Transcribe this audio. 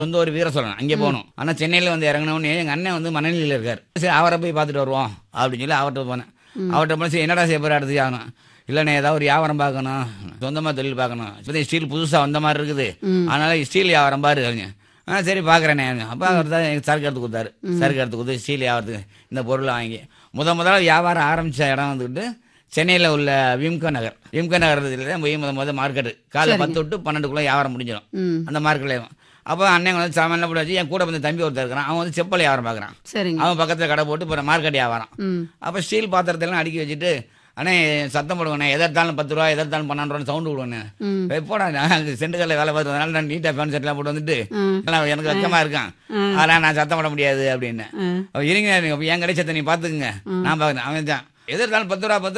சொந்த ஒரு வீர சொல்லணும் அங்கே போகணும் ஆனால் சென்னையில் வந்து இறங்கினோடனே எங்கள் அண்ணன் வந்து மணலியில் இருக்கார் சரி அவரை போய் பார்த்துட்டு வருவோம் அப்படின்னு சொல்லி அவர்கிட்ட போனேன் அவர்கிட்ட போன சரி என்னடா செய்ய போகிற அடுத்து ஆகணும் இல்லைண்ணே ஏதாவது ஒரு வியாபாரம் பார்க்கணும் சொந்தமாக தொழில் பார்க்கணும் இப்போ ஸ்டீல் புதுசாக வந்த மாதிரி இருக்குது அதனால ஸ்டீல் வியாபாரம் பாரு அப்படிங்க. ஆ சரி பார்க்குறேனே அப்போ அவர் தான் எனக்கு சரக்கு எடுத்து கொடுத்தாரு சரக்கு எடுத்து கொடுத்து ஸ்டீல் வியாபாரத்துக்கு இந்த பொருளை வாங்கி முத முதல்ல வியாபாரம் ஆரம்பித்த இடம் வந்துக்கிட்டு சென்னையில் உள்ள விம்கோ நகர் விம்கோ நகர் தான் போய் முத முத மார்க்கெட்டு காலைல பத்து விட்டு பன்னெண்டுக்குள்ளே வியாபாரம் முடிஞ்சிடும் ம் அந்த மார்க்கெட்லேயும் அப்போ அண்ணன் வந்து சாமான்லாம் போட்டு வச்சு என் கூட வந்து தம்பி ஒருத்தர் இருக்கிறான் அவன் வந்து செப்பல் வியாபாரம் பார்க்குறான் சரிங்க அவன் பக்கத்தில் கடை போட்டு இப்போ மார்க்கெட் வியாபாரம் ம் அப்போ ஸ்டீல் பாத்திரத்தெல்லாம் அடுக்கி வச்சுட்டு அண்ணே சத்தம் போடுவேண்ணே எதற்காலும் பத்து ரூபா எதற்காலும் பன்னெண்டு ரூபா சவுண்டு விடுவேண்ணே ம் எப்போடா நான் சென்டுகளில் வேலை பார்த்ததுனால நான் நீட்டாக ஃபேன் செட்லாம் போட்டு வந்துட்டு ம். நான் எனக்கு வெக்கமாக இருக்கான் ம். அதெல்லாம் நான் சத்தம் போட முடியாது அப்படின்னு ம் அவன் இருங்க நீங்க என் கிடைச்சத்தை நீ பார்த்துக்குங்க நான் பார்க்குறேன் அவன் தான் எதிர்த்தாலும் பத்து ரூபா பத்து